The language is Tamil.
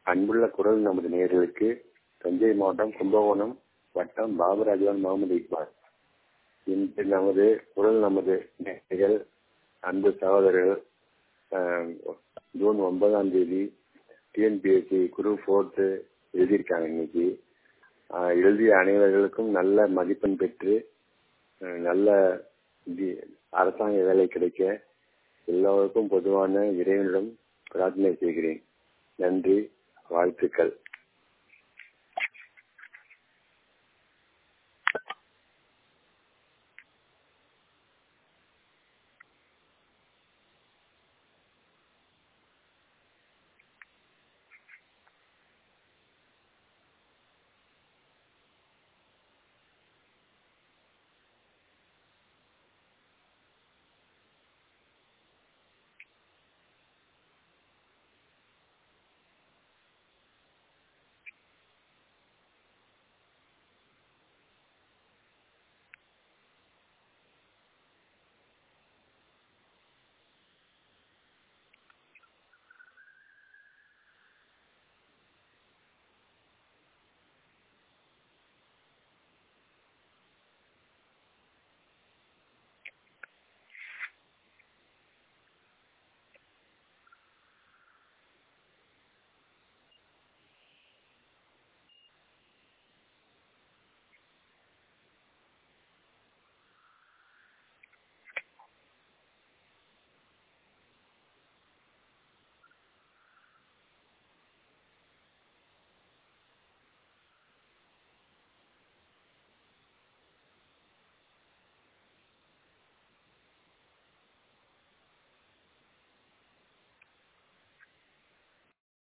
அன்புள்ள குரல் நமது நேர்களுக்கு தஞ்சை மாவட்டம் கும்பகோணம் வட்டம் பாபுராஜான் முகமது இக்பால் இன்று நமது குரல் நமது நேர்கள் அன்பு சகோதரர்கள் ஜூன் ஒன்பதாம் தேதி டிஎன்பிஎஸ்சி குரூப் ஃபோர்த்து எழுதியிருக்காங்க இன்னைக்கு எழுதிய அனைவர்களுக்கும் நல்ல மதிப்பெண் பெற்று நல்ல அரசாங்க வேலை கிடைக்க எல்லோருக்கும் பொதுவான இறைவனிடம் பிரார்த்தனை செய்கிறேன் நன்றி வாழ்த்துக்கள்